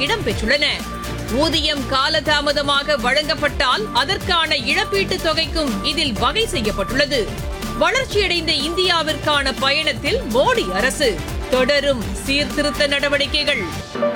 இடம்பெற்றுள்ளன ஊதியம் காலதாமதமாக வழங்கப்பட்டால் அதற்கான இழப்பீட்டுத் தொகைக்கும் இதில் வகை செய்யப்பட்டுள்ளது வளர்ச்சியடைந்த இந்தியாவிற்கான பயணத்தில் மோடி அரசு தொடரும் சீர்திருத்த நடவடிக்கைகள்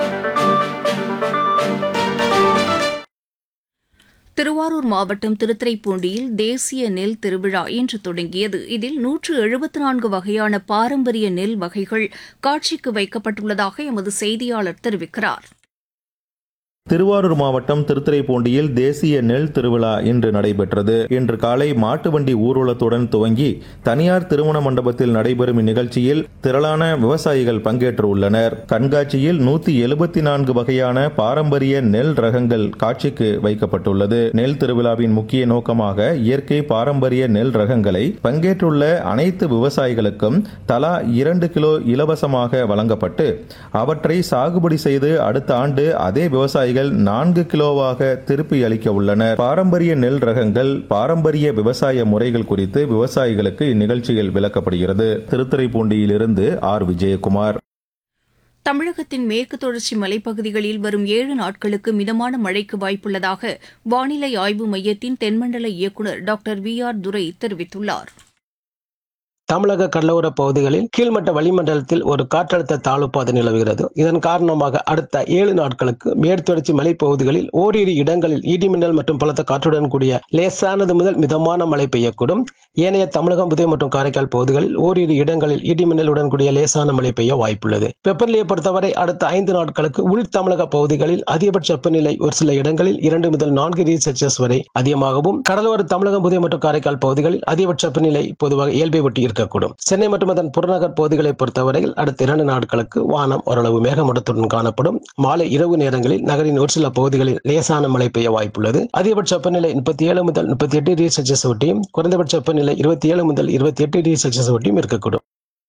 திருவாரூர் மாவட்டம் திருத்துறைப்பூண்டியில் தேசிய நெல் திருவிழா இன்று தொடங்கியது இதில் நூற்று எழுபத்து நான்கு வகையான பாரம்பரிய நெல் வகைகள் காட்சிக்கு வைக்கப்பட்டுள்ளதாக எமது செய்தியாளர் தெரிவிக்கிறார் திருவாரூர் மாவட்டம் திருத்துறைப்பூண்டியில் தேசிய நெல் திருவிழா இன்று நடைபெற்றது இன்று காலை மாட்டு வண்டி ஊர்வலத்துடன் துவங்கி தனியார் திருமண மண்டபத்தில் நடைபெறும் இந்நிகழ்ச்சியில் திரளான விவசாயிகள் பங்கேற்றுள்ளனர் கண்காட்சியில் நூத்தி எழுபத்தி நான்கு வகையான பாரம்பரிய நெல் ரகங்கள் காட்சிக்கு வைக்கப்பட்டுள்ளது நெல் திருவிழாவின் முக்கிய நோக்கமாக இயற்கை பாரம்பரிய நெல் ரகங்களை பங்கேற்றுள்ள அனைத்து விவசாயிகளுக்கும் தலா இரண்டு கிலோ இலவசமாக வழங்கப்பட்டு அவற்றை சாகுபடி செய்து அடுத்த ஆண்டு அதே விவசாயிகள் நான்கு கிலோவாக திருப்பி அளிக்க உள்ளனர் பாரம்பரிய நெல் ரகங்கள் பாரம்பரிய விவசாய முறைகள் குறித்து விவசாயிகளுக்கு இந்நிகழ்ச்சியில் விளக்கப்படுகிறது திருத்துறைப்பூண்டியிலிருந்து ஆர் விஜயகுமார் தமிழகத்தின் மேற்கு தொடர்ச்சி மலைப்பகுதிகளில் வரும் ஏழு நாட்களுக்கு மிதமான மழைக்கு வாய்ப்புள்ளதாக வானிலை ஆய்வு மையத்தின் தென்மண்டல இயக்குநர் டாக்டர் வி ஆர் துரை தெரிவித்துள்ளார் தமிழக கடலோர பகுதிகளில் கீழ்மட்ட வளிமண்டலத்தில் ஒரு காற்றழுத்த தாழ்வு பாதை நிலவுகிறது இதன் காரணமாக அடுத்த ஏழு நாட்களுக்கு மேற்தொடர்ச்சி மலைப்பகுதிகளில் ஓரிரு இடங்களில் இடிமின்னல் மற்றும் பலத்த காற்றுடன் கூடிய லேசானது முதல் மிதமான மழை பெய்யக்கூடும் ஏனைய தமிழகம் புதுவை மற்றும் காரைக்கால் பகுதிகளில் ஓரிரு இடங்களில் இடிமின்னலுடன் கூடிய லேசான மழை பெய்ய வாய்ப்புள்ளது வெப்பநிலையை பொறுத்தவரை அடுத்த ஐந்து நாட்களுக்கு உள் தமிழக பகுதிகளில் அதிகபட்ச வெப்பநிலை ஒரு சில இடங்களில் இரண்டு முதல் நான்கு டிகிரி செல்சியஸ் வரை அதிகமாகவும் கடலோர தமிழகம் புதுவை மற்றும் காரைக்கால் பகுதிகளில் அதிகபட்ச வெப்பநிலை பொதுவாக இயல்பை ஒட்டி இருக்கக்கூடும் சென்னை மற்றும் அதன் புறநகர் பகுதிகளை பொறுத்தவரையில் அடுத்த இரண்டு நாட்களுக்கு வானம் ஓரளவு மேகமூட்டத்துடன் காணப்படும் மாலை இரவு நேரங்களில் நகரின் ஒரு சில பகுதிகளில் லேசான மழை பெய்ய வாய்ப்புள்ளது அதிகபட்ச வெப்பநிலை முப்பத்தி ஏழு முதல் முப்பத்தி எட்டு டிகிரி செல்சியஸ் ஒட்டியும் குறைந்தபட்ச வெப்பநிலை இருபத்தி ஏழு முதல் இருபத்தி எட்டு டிகிரி செல்சியஸ் ஒட்டியும் இருக்கக்கூடும்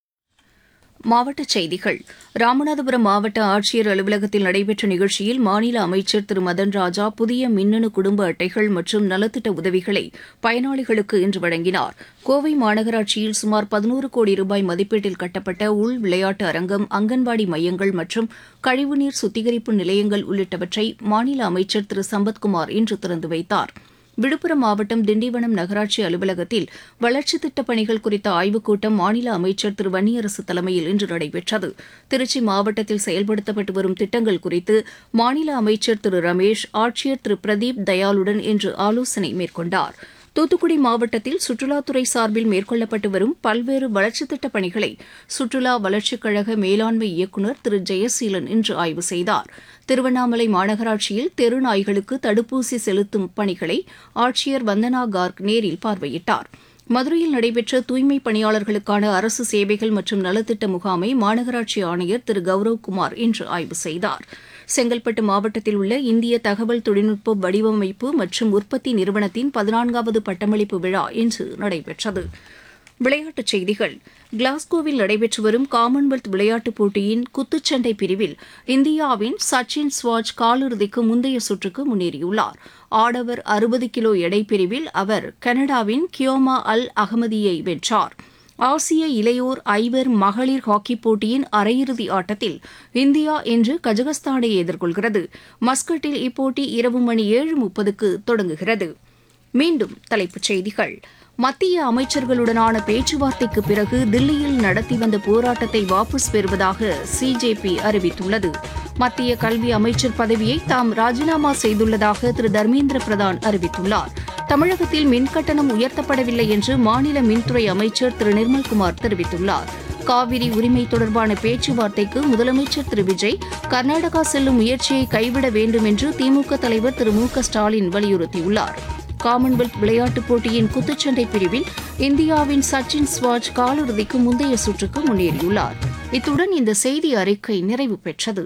மாவட்டச் செய்திகள் ராமநாதபுரம் மாவட்ட ஆட்சியர் அலுவலகத்தில் நடைபெற்ற நிகழ்ச்சியில் மாநில அமைச்சர் திரு மதன் ராஜா புதிய மின்னணு குடும்ப அட்டைகள் மற்றும் நலத்திட்ட உதவிகளை பயனாளிகளுக்கு இன்று வழங்கினார் கோவை மாநகராட்சியில் சுமார் பதினோரு கோடி ரூபாய் மதிப்பீட்டில் கட்டப்பட்ட உள் விளையாட்டு அரங்கம் அங்கன்வாடி மையங்கள் மற்றும் கழிவுநீர் சுத்திகரிப்பு நிலையங்கள் உள்ளிட்டவற்றை மாநில அமைச்சர் திரு சம்பத்குமார் இன்று திறந்து வைத்தார் விழுப்புரம் மாவட்டம் திண்டிவனம் நகராட்சி அலுவலகத்தில் வளர்ச்சித் திட்டப் பணிகள் குறித்த ஆய்வுக் கூட்டம் மாநில அமைச்சர் திரு வன்னியரசு தலைமையில் இன்று நடைபெற்றது திருச்சி மாவட்டத்தில் செயல்படுத்தப்பட்டு வரும் திட்டங்கள் குறித்து மாநில அமைச்சர் திரு ரமேஷ் ஆட்சியர் திரு பிரதீப் தயாளுடன் இன்று ஆலோசனை மேற்கொண்டார் தூத்துக்குடி மாவட்டத்தில் சுற்றுலாத்துறை சார்பில் மேற்கொள்ளப்பட்டு வரும் பல்வேறு வளர்ச்சித் திட்டப் பணிகளை சுற்றுலா வளர்ச்சிக் கழக மேலாண்மை இயக்குநர் திரு ஜெயசீலன் இன்று ஆய்வு செய்தார் திருவண்ணாமலை மாநகராட்சியில் தெரு நாய்களுக்கு தடுப்பூசி செலுத்தும் பணிகளை ஆட்சியர் வந்தனா கார்க் நேரில் பார்வையிட்டார் மதுரையில் நடைபெற்ற தூய்மை பணியாளர்களுக்கான அரசு சேவைகள் மற்றும் நலத்திட்ட முகாமை மாநகராட்சி ஆணையர் திரு கௌரவ் குமார் இன்று ஆய்வு செய்தார் செங்கல்பட்டு மாவட்டத்தில் உள்ள இந்திய தகவல் தொழில்நுட்ப வடிவமைப்பு மற்றும் உற்பத்தி நிறுவனத்தின் பதினான்காவது பட்டமளிப்பு விழா இன்று நடைபெற்றது விளையாட்டுச் செய்திகள் கிளாஸ்கோவில் நடைபெற்று வரும் காமன்வெல்த் விளையாட்டுப் போட்டியின் குத்துச்சண்டை பிரிவில் இந்தியாவின் சச்சின் ஸ்வாஜ் காலிறுதிக்கு முந்தைய சுற்றுக்கு முன்னேறியுள்ளார் ஆடவர் அறுபது கிலோ எடை பிரிவில் அவர் கனடாவின் கியோமா அல் அகமதியை வென்றார் ஆசிய இளையோர் ஐவர் மகளிர் ஹாக்கிப் போட்டியின் அரையிறுதி ஆட்டத்தில் இந்தியா இன்று கஜகஸ்தானை எதிர்கொள்கிறது மஸ்கட்டில் இப்போட்டி இரவு மணி ஏழு முப்பதுக்கு தொடங்குகிறது மீண்டும் தலைப்புச் செய்திகள் மத்திய அமைச்சர்களுடனான பேச்சுவார்த்தைக்கு பிறகு தில்லியில் நடத்தி வந்த போராட்டத்தை வாபஸ் பெறுவதாக சிஜேபி அறிவித்துள்ளது மத்திய கல்வி அமைச்சர் பதவியை தாம் ராஜினாமா செய்துள்ளதாக திரு தர்மேந்திர பிரதான் அறிவித்துள்ளார் தமிழகத்தில் மின்கட்டணம் உயர்த்தப்படவில்லை என்று மாநில மின்துறை அமைச்சர் திரு நிர்மல்குமார் தெரிவித்துள்ளார் காவிரி உரிமை தொடர்பான பேச்சுவார்த்தைக்கு முதலமைச்சர் திரு விஜய் கர்நாடகா செல்லும் முயற்சியை கைவிட வேண்டும் என்று திமுக தலைவர் திரு மு க ஸ்டாலின் வலியுறுத்தியுள்ளார் காமன்வெல்த் விளையாட்டுப் போட்டியின் குத்துச்சண்டை பிரிவில் இந்தியாவின் சச்சின் ஸ்வாஜ் காலிறுதிக்கு முந்தைய சுற்றுக்கு முன்னேறியுள்ளார் இத்துடன் இந்த செய்தி அறிக்கை நிறைவு பெற்றது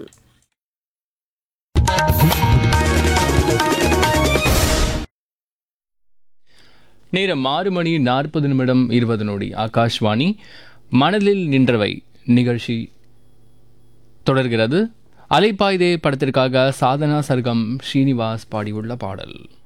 நேரம் ஆறு மணி நாற்பது நிமிடம் இருபது நொடி ஆகாஷ்வாணி மனதில் நின்றவை நிகழ்ச்சி தொடர்கிறது அலைப்பாய்தே படத்திற்காக சாதனா சர்க்கம் ஸ்ரீனிவாஸ் பாடியுள்ள பாடல்